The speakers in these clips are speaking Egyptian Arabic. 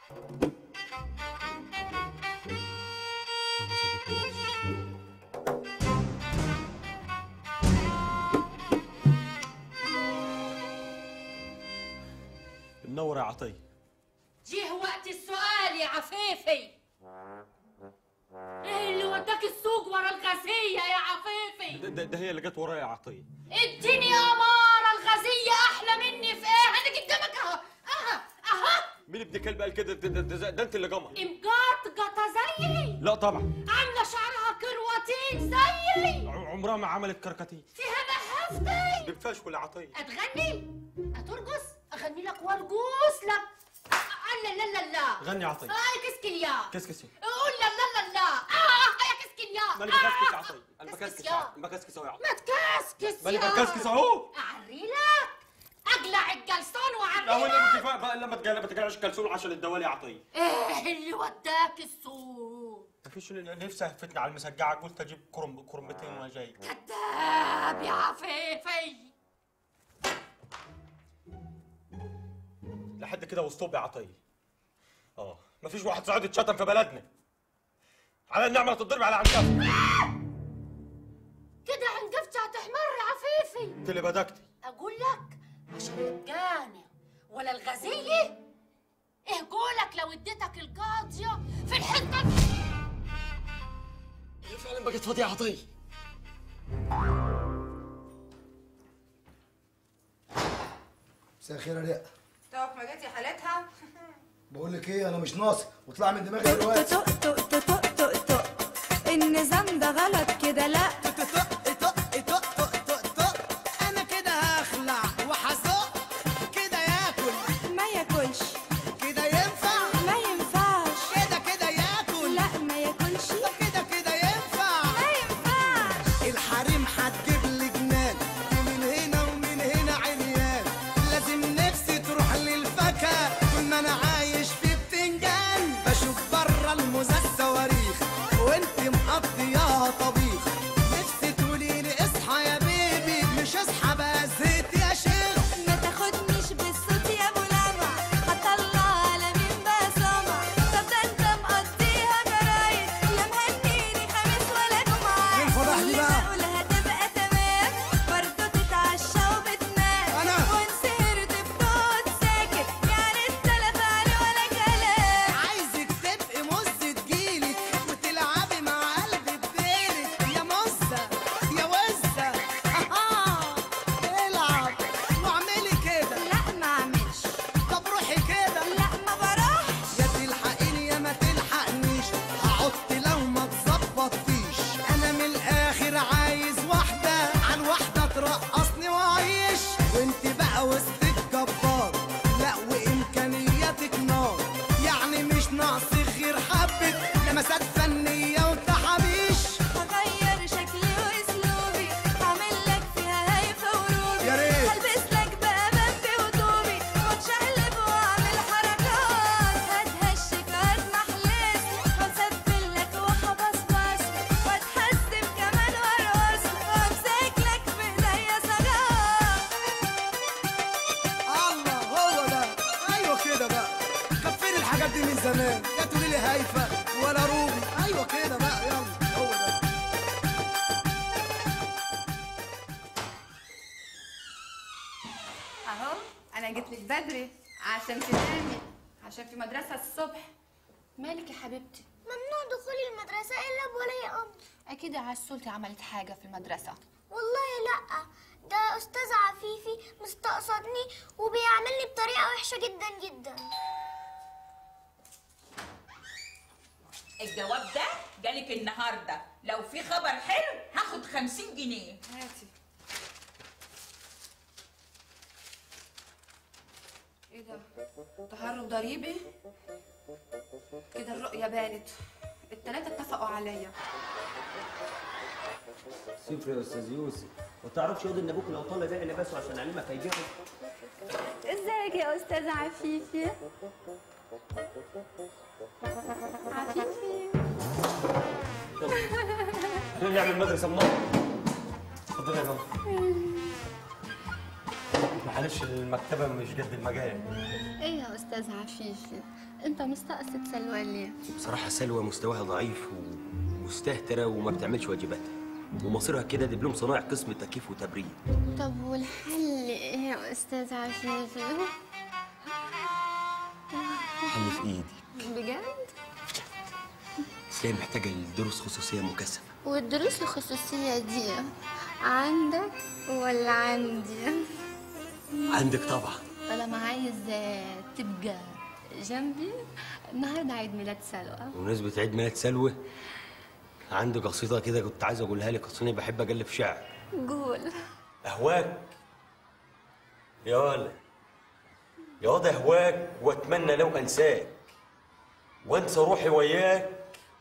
منور يا عطيه جه وقت السؤال يا عفيفي ايه اللي وداك السوق ورا الغازية يا عفيفي ده, ده, ده هي اللي جت ورايا يا عطيه اديني امارة الغازية احلى مني في ايه انا قدامك اهو اها اها مين ابن كلب قال كده ده, ده, ده, ده انت اللي قمر مقطقطة زيي لا طبعا عاملة شعرها كرواتين زيي ع- عمرها ما عملت كركاتين فيها نحفتي دي بفشكل يا عطيه هتغني هترقص اغني لك وارقص لك لا لا لا لا غني يا عطيه هاي كسكليا كسكسي قول لا لا لا لا اه يا كسكليا ماني بكسكس يا عطيه انا كسكس بكسكس يا. يا- بكسكس اهو يا عطيه ما تكسكس ماني يا بكسكس اهو اعري لك اقلع الجلسون لا هو واعري لما لك كفايه بقى لما تقلع ما تقلعش كلسون عشان الدوالي يا عطيه ايه اللي وداك السوق مفيش نفسي هفتني على المسجعه قلت اجيب كرم كرمتين وانا جاي كذاب يا عفيفي لحد كده واسطوب يا عطيه اه مفيش واحد سعودي اتشتم في بلدنا على النعمه تضرب على عنكف كده عنقفتي هتحمر يا عفيفي انت اللي بدكتي اقول لك عشان الجاني ولا الغزية ايه قولك لو اديتك القاضية في الحتة هي فعلا بقت فاضيه يا عطيه مساء الخير يا ريا توك ما جاتي حالتها بقول لك ايه انا مش ناقص واطلع من دماغي دلوقتي طق طق طق طق طق النظام ده غلط كده لا انا كده هخلع وهزق كده ياكل ما ياكلش كده ينفع ما ينفعش كده كده ياكل لا ما ياكلش كده كده ينفع ما ينفعش الحريم هتجيب لي جنان ومن هنا ومن هنا عميان لازم نفسي تروح للفاكهة طول ما انا عايش في بتنجان بشوف بره الموزة الصواريخ وانت مقضياها طبيخ نفسي تقولي لي اصحى يا بيبي مش اصحى بقى زيت يا شيخ ما تاخدنيش بالصوت يا ابو لمع هطلع على مين بقى سمع طب ده انت مقضيها جرايد لا مهنيني خميس ولا جمعة الفضح دي كل بقى. ما اقولها تبقى تمام برضه تتعشى وبتنام أنا. وانسهرت بتقعد ساكت يعني التلف علي ولا كلام عايزك تبقي مزة جيلك وتلعبي مع قلبي بديلك يا مزة يا وزة آه العب واعملي كده لا ما اعملش طب روحي كده لا ما بروحش يا تلحقيني يا ما تلحقنيش هحط لو ما تظبطتيش انا من الاخر عايز واحدة عن واحدة ترقصني واعيش وانت بقى وسطك جبار لا وامكانياتك نار يعني مش ناقصك غير حبة لمسات فنية وتحابيش هغير شكلي واسلوبي هعمل لك فيها هيفا وروبي يا ريت. هلبس لك بقى بمبي وطوبي واتشقلب واعمل حركات هتهشك وهتمحلس واسفل لك وهبصبص واتحسب كمان وارقص وامسك لك بايديا سجار الله هو ده ايوه كده بقى كان فين الحاجات دي من زمان يا تقولي لي هايفه ولا روبي ايوه كده بقى يلا هو ده اهو انا جيت لك بدري عشان تنامي عشان في مدرسه الصبح مالك يا حبيبتي ممنوع دخول المدرسة إلا بولي أمر اكيد عسولتي عملت حاجه في المدرسه والله لأ ده أستاذ عفيفي مستقصدني وبيعاملني بطريقة وحشة جدا جدا الجواب ده جالك النهارده لو في خبر حلو هاخد خمسين جنيه هاتي ايه ده تهرب ضريبي كده الرؤية بانت التلاتة اتفقوا عليا صفر يا استاذ يوسف ما تعرفش ياض ان ابوك لو طلع بيع لباسه عشان علمك هيبيعه ازيك يا استاذ عفيفي عفيفي نعمل مدرسه منور اتفضل يا جماعه معلش المكتبه مش قد المجال ايه يا استاذ عفيفي انت مستقصد سلوى ليه بصراحة سلوى مستواها ضعيف ومستهترة وما بتعملش واجباتها ومصيرها كده دبلوم صنايع قسم تكييف وتبريد طب والحل ايه يا استاذ عفيفي حل في ايدي بجد بس هي محتاجة لدروس خصوصية مكثفة والدروس الخصوصية دي عندك ولا عندي عندك طبعا طالما عايز تبقى جنبي النهارده عيد ميلاد سلوى بمناسبة عيد ميلاد سلوى عندي قصيدة كده كنت عايز أقولها لك أصل أنا بحب أجلف شعر قول أهواك يا ولا يا واد أهواك وأتمنى لو أنساك وأنسى روحي وياك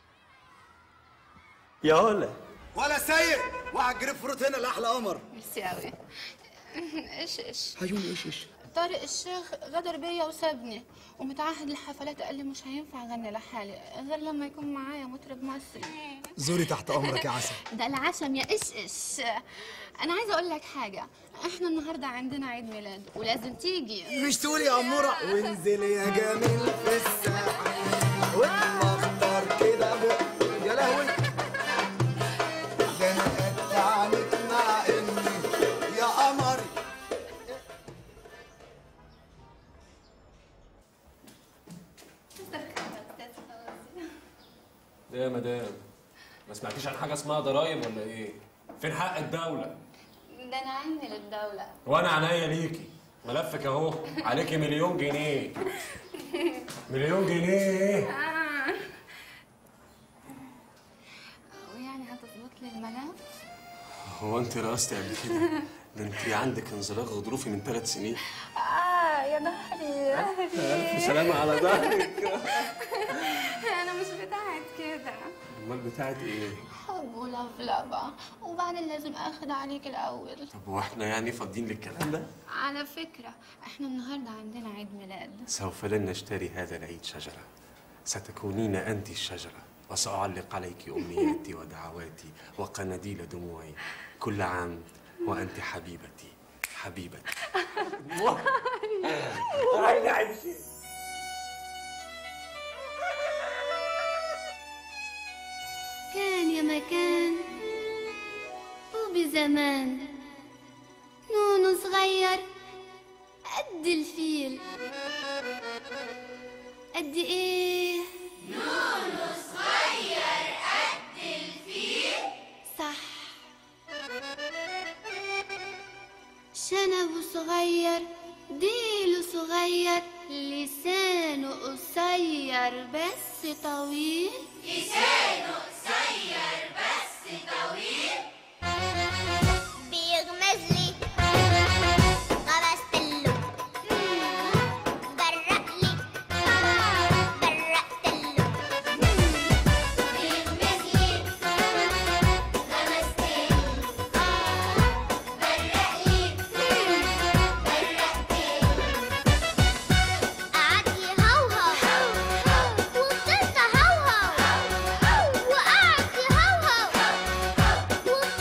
يا ولا ولا سيء واحد جريب فروت هنا لاحلى قمر ميرسي قوي ايش ايش عيون ايش ايش طارق الشيخ غدر بيا وسابني ومتعهد الحفلات قال لي مش هينفع اغني لحالي غير لما يكون معايا مطرب مصري زوري تحت امرك يا عسل ده العشم يا ايش ايش انا عايزه اقول لك حاجه احنا النهارده عندنا عيد ميلاد ولازم تيجي مش تقولي يا اموره وانزلي يا جميل في الساحه واتمخطر كده بق يا لهوي ده انا قد عليك مع اني يا قمري ايه يا مدام ما سمعتيش عن حاجه اسمها ضرايب ولا ايه فين حق الدوله ده انا عندي للدوله وانا عينيا ليكي ملفك اهو عليكي مليون جنيه مليون جنيه آه. ويعني هتظبط لي الملف هو انت رقصتي قبل كده ده انت عندك انزلاق غضروفي من ثلاث سنين اه يا ظهري الف سلامه على ظهرك انا مش بتاعت كده امال بتاعت ايه حب ولفلفة وبعدين لازم اخد عليك الاول طب هو احنا يعني فاضيين للكلام ده على فكرة احنا النهاردة عندنا عيد ميلاد سوف لن نشتري هذا العيد شجرة ستكونين أنت الشجرة وسأعلق عليك أمنياتي ودعواتي وقناديل دموعي كل عام وأنت حبيبتي حبيبتي كان يا مكان وبزمان نونو صغير قد الفيل قد ايه نونو صغير قد الفيل صح شنبه صغير ديله صغير لسانه قصير بس طويل بيغمز لي غمزت له برق لي برقت له بيغمز لي غمزت له برق لي برقت له قعد يهوهو وفضلت اهوهو وقعد يهوهو وفضلت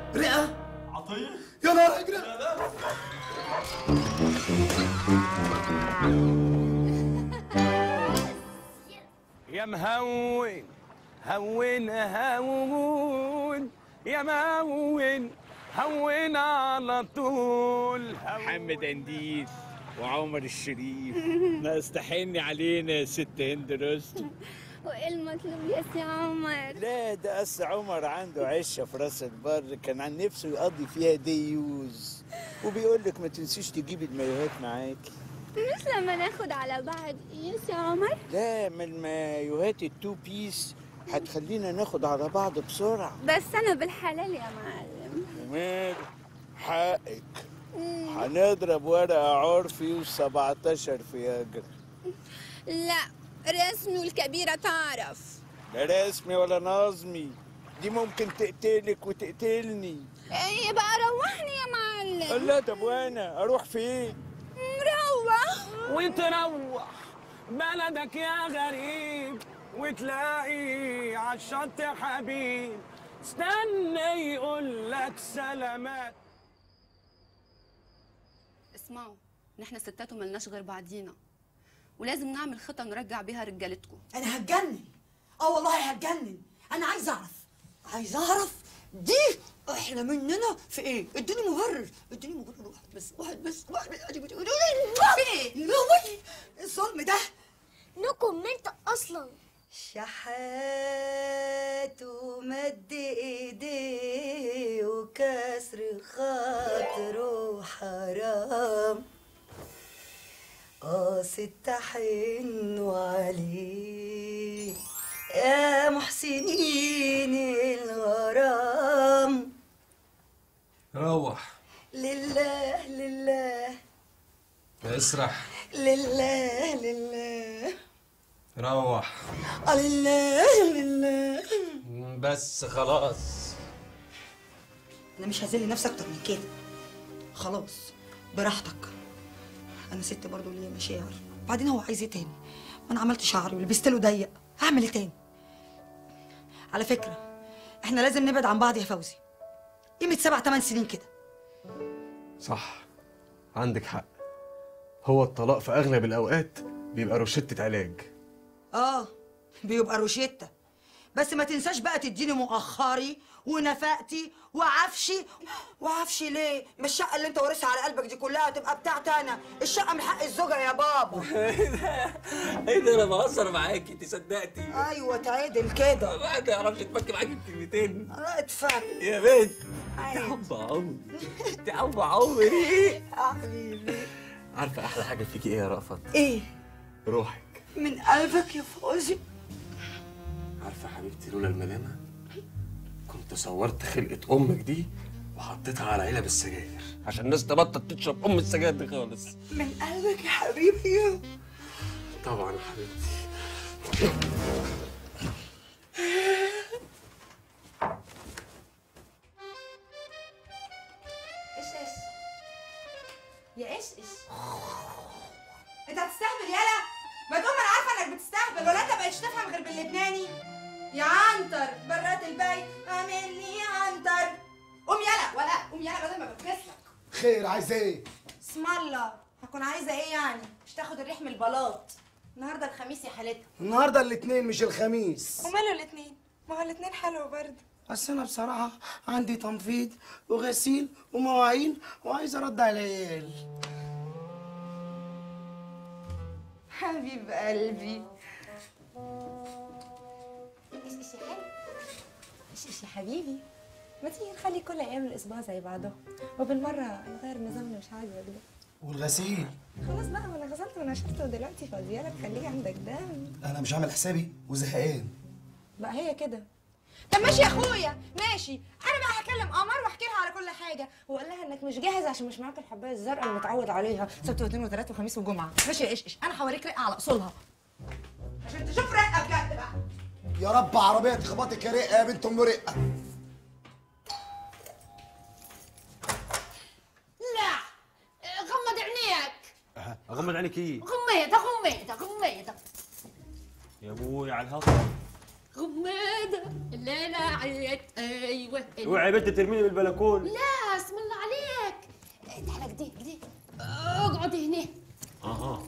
رئه عطيه يا نهار ازرق يا مهون هون هون يا مهون هون على طول محمد انديل وعمر الشريف ما استحني علينا يا ست هند رستم وايه المطلوب يا سي عمر لا ده أس عمر عنده عشة في راس البر كان عن نفسه يقضي فيها ديوز وبيقول لك ما تنسيش تجيبي المايوهات معاكي مش لما ناخد على بعض يا سي عمر لا ما المايوهات التو بيس هتخلينا ناخد على بعض بسرعة بس انا بالحلال يا معلم ومال حقك هنضرب ورقة عرفي و17 فياجرا لا رسمي والكبيرة تعرف لا رسمي ولا نظمي دي ممكن تقتلك وتقتلني ايه بقى روحني يا معلم لا طب وانا اروح فين مروح وتروح بلدك يا غريب وتلاقي عالشط حبيب استنى يقول لك سلامات اسمعوا نحن ستات وملناش غير بعضينا ولازم نعمل خطة نرجع بيها رجالتكم انا هتجنن اه والله هتجنن انا عايز اعرف عايز اعرف دي احنا مننا في ايه اديني مبرر اديني مبرر واحد بس واحد بس واحد بس في ايه لهوي الظلم ده نو كومنت اصلا شحات ومد ايديه وكسر خاطره حرام قاصد تحن عليه يا محسنين الغرام روح لله لله اسرح لله لله روح آه، لله لله بس خلاص انا مش هذل نفسي اكتر من كده خلاص براحتك انا ست برضه ليا مشاعر بعدين هو عايز ايه تاني ما انا عملت شعري ولبست له ضيق هعمل ايه تاني على فكره احنا لازم نبعد عن بعض يا فوزي قيمه سبع ثمان سنين كده صح عندك حق هو الطلاق في اغلب الاوقات بيبقى روشتة علاج اه بيبقى روشيتا بس ما تنساش بقى تديني مؤخري ونفقتي وعفشي وعفشي ليه؟ ما الشقة اللي انت وارثها على قلبك دي كلها تبقى بتاعتي انا، الشقة من حق الزوجة يا بابا. ايه ده انا بهزر معاكي انت صدقتي ايوه تعدل كده. الواحد ما يعرفش يتفك معاكي بكلمتين لا اتفك. يا بنت انت حب عمري انت حب عمري حبيبي. عارفة أحلى حاجة فيكي إيه يا رأفت؟ ايه؟ روحك من قلبك يا فوزي. عارفة يا حبيبتي لولا الملامة كنت صورت خلقة أمك دي وحطيتها على علب السجاير عشان الناس تبطل تشرب ام السجاير دي خالص من قلبك يا حبيبي. طبعا يا حبيبتي ايش ايش يا ايش ايش انت هتستهبل يالا ما تقوم انا عارفه انك بتستهبل ولا انت بقيتش تفهم غير باللبناني يا عنتر برات البيت عاملني يا عنتر قوم يالا ولا قوم يالا بدل ما بتكسلك خير عايز ايه اسم الله هكون عايزه ايه يعني مش تاخد الريح من البلاط النهارده الخميس يا حالتها النهارده الاثنين مش الخميس وماله الاتنين ما هو الاتنين حلو برضه بس انا بصراحه عندي تنفيض وغسيل ومواعين وعايز ارد على العيال حبيب قلبي ايش ايش يا حلو ايش ايش يا حبيبي ما تيجي نخلي كل ايام الاسبوع زي بعضها وبالمره نغير نظامنا مش عاجبك ده والغسيل خلاص بقى ما انا غسلت ونشرت ودلوقتي فاضيالك خليك عندك دم انا مش عامل حسابي وزهقان بقى هي كده طب ماشي يا اخويا ماشي انا بقى هكلم قمر واحكي لها على كل حاجه وقال لها انك مش جاهز عشان مش معاك الحبايه الزرقاء اللي متعود عليها سبت واثنين وثلاث وخميس وجمعه ماشي يا ايش ايش انا هوريك رقه على اصولها عشان تشوف رقه بجد بقى يا رب عربيه تخبطك يا رقه يا بنت ام رقه لا غمض عينيك اغمض عينيك ايه غميتك غميتك غميتك يا ابوي على الهطل غمادة الليلة عيت ايوه اوعي يا بنت ترميني من البلكونه لا اسم الله عليك تعال كده كده اقعد هنا اها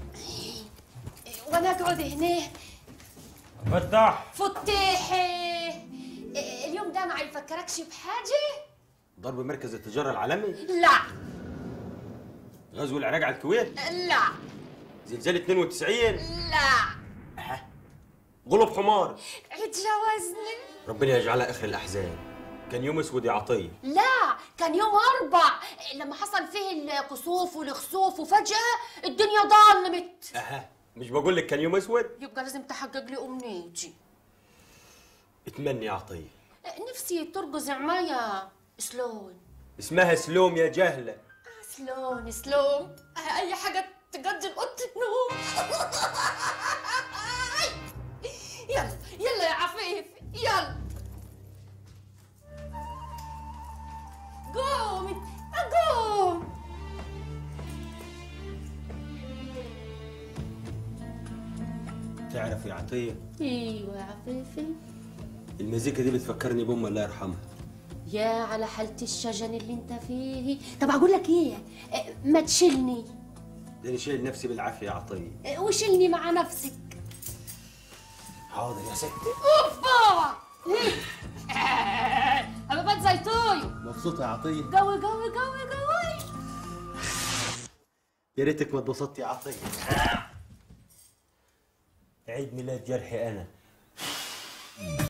وانا اقعد هنا فتح فتحي اليوم ده ما يفكركش بحاجة؟ ضرب مركز التجاره العالمي لا غزو العراق على الكويت لا زلزال 92 لا غلب حمار اتجوزني ربنا يجعلها اخر الاحزان كان يوم اسود يا عطيه لا كان يوم أربع لما حصل فيه الكسوف والخسوف وفجأة الدنيا ضلمت اها مش بقول لك كان يوم اسود يبقى لازم تحقق لي أمنيتي اتمنى يا عطيه نفسي ترقص عمايا سلون اسمها سلوم يا جهله سلون سلون أي حاجة تقضي أوضة النوم يلا يلا يا عفيف يلا قومي قوم تعرف يا عطيه ايوه يا عفيفي المزيكا دي بتفكرني بام الله يرحمها يا على حالة الشجن اللي انت فيه طب اقول لك ايه اه، ما تشيلني لاني شايل نفسي بالعافيه يا عطيه اه، وشيلني مع نفسك حاضر يا ستي اوبا حبيبات زيتون مبسوطه يا عطيه قوي قوي قوي قوي يا ريتك ما اتبسطت يا عطيه عيد ميلاد جرحي انا